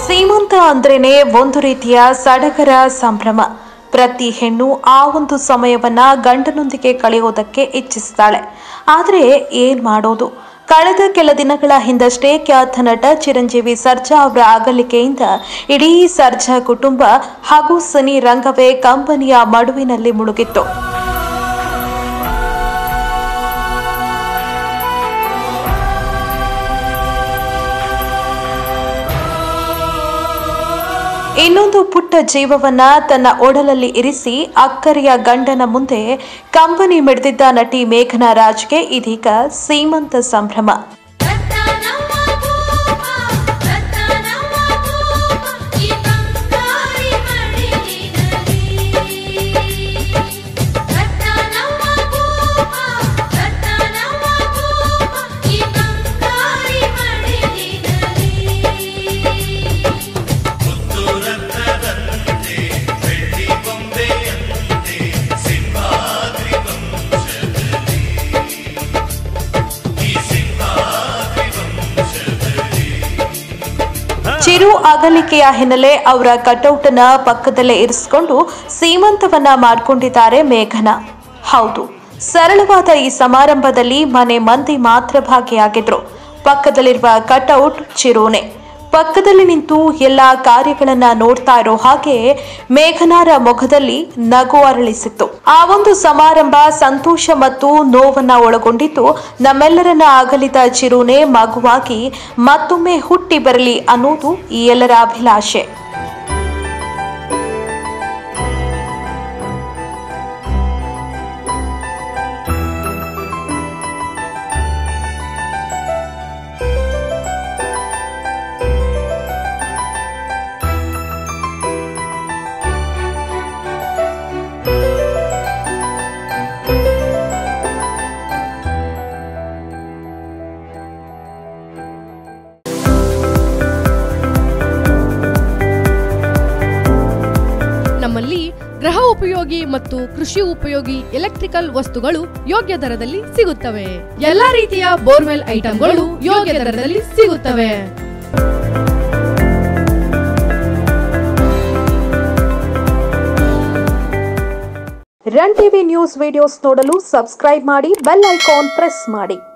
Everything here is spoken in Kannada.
ಸೀಮಂತ ಅಂದ್ರೇನೆ ಒಂದು ರೀತಿಯ ಸಡಗರ ಸಂಭ್ರಮ ಪ್ರತಿ ಹೆಣ್ಣು ಆ ಒಂದು ಸಮಯವನ್ನ ಗಂಡನೊಂದಿಗೆ ಕಳೆಯೋದಕ್ಕೆ ಇಚ್ಛಿಸ್ತಾಳೆ ಆದರೆ ಏನ್ ಮಾಡೋದು ಕಳೆದ ಕೆಲ ದಿನಗಳ ಹಿಂದಷ್ಟೇ ಖ್ಯಾತ ನಟ ಚಿರಂಜೀವಿ ಸರ್ಜಾ ಅವರ ಅಗಲಿಕೆಯಿಂದ ಇಡೀ ಸರ್ಜಾ ಕುಟುಂಬ ಹಾಗೂ ಸಿನಿ ರಂಗವೇ ಕಂಪನಿಯ ಮಡುವಿನಲ್ಲಿ ಮುಳುಗಿತ್ತು ಇನ್ನೊಂದು ಪುಟ್ಟ ಜೀವವನ್ನ ತನ್ನ ಒಡಲಲ್ಲಿ ಇರಿಸಿ ಅಕ್ಕರೆಯ ಗಂಡನ ಮುಂದೆ ಕಂಬನಿ ಮಿಡಿದಿದ್ದ ನಟಿ ಮೇಘನಾ ರಾಜ್ಗೆ ಇದೀಗ ಸೀಮಂತ ಸಂಭ್ರಮ ರತ್ನಮ್ಮ ಭೂಮ ರತ್ನಮ್ಮ ಭೂಮ ಈ ಬಂಗಾರಿ ಮಡಿಲಿನಲ್ಲಿ ರತ್ನಮ್ಮ ಭೂಮ ರತ್ನಮ್ಮ ಭೂಮ ಈ ಬಂಗಾರಿ ಮಡಿಲಿನಲ್ಲಿ ಚಿರು ಅಗಲಿಕೆಯ ಹಿನ್ನೆಲೆ ಅವರ ಕಟೌಟನ ಪಕ್ಕದಲ್ಲೇ ಇರಿಸಿಕೊಂಡು ಸೀಮಂತವನ್ನ ಮಾಡಿಕೊಂಡಿದ್ದಾರೆ ಮೇಘನಾ ಹೌದು ಸರಳವಾದ ಈ ಸಮಾರಂಭದಲ್ಲಿ ಮನೆ ಮಂದಿ ಮಾತ್ರ ಭಾಗಿಯಾಗಿದ್ರು ಪಕ್ಕದಲ್ಲಿರುವ ಕಟೌಟ್ ಚಿರುನೆ ಪಕ್ಕದಲ್ಲಿ ನಿಂತು ಎಲ್ಲ ಕಾರ್ಯಗಳನ್ನ ನೋಡ್ತಾ ಇರೋ ಹಾಗೆ ಮೇಘನಾರ ಮುಖದಲ್ಲಿ ನಗು ಅರಳಿಸಿತ್ತು ಆ ಒಂದು ಸಮಾರಂಭ ಸಂತೋಷ ಮತ್ತು ನೋವನ್ನ ಒಳಗೊಂಡಿದ್ದು ನಮ್ಮೆಲ್ಲರನ್ನ ಅಗಲಿದ ಚಿರುನೆ ಮಗುವಾಗಿ ಮತ್ತೊಮ್ಮೆ ಹುಟ್ಟಿ ಬರಲಿ ಅನ್ನೋದು ಈ ಎಲ್ಲರ ಅಭಿಲಾಷೆ ನಮ್ಮಲ್ಲಿ ಗೃಹ ಉಪಯೋಗಿ ಮತ್ತು ಕೃಷಿ ಉಪಯೋಗಿ ಎಲೆಕ್ಟ್ರಿಕಲ್ ವಸ್ತುಗಳು ಯೋಗ್ಯ ದರದಲ್ಲಿ ಸಿಗುತ್ತವೆ ಎಲ್ಲಾ ರೀತಿಯ ಬೋರ್ವೆಲ್ ಐಟಂಗಳು ಯೋಗ್ಯ ದರದಲ್ಲಿ ಸಿಗುತ್ತವೆ ರನ್ ಟಿವಿ ನ್ಯೂಸ್ ವಿಡಿಯೋಸ್ ನೋಡಲು ಸಬ್ಸ್ಕ್ರೈಬ್ ಮಾಡಿ ಬೆಲ್ ಐಕಾನ್ ಪ್ರೆಸ್ ಮಾಡಿ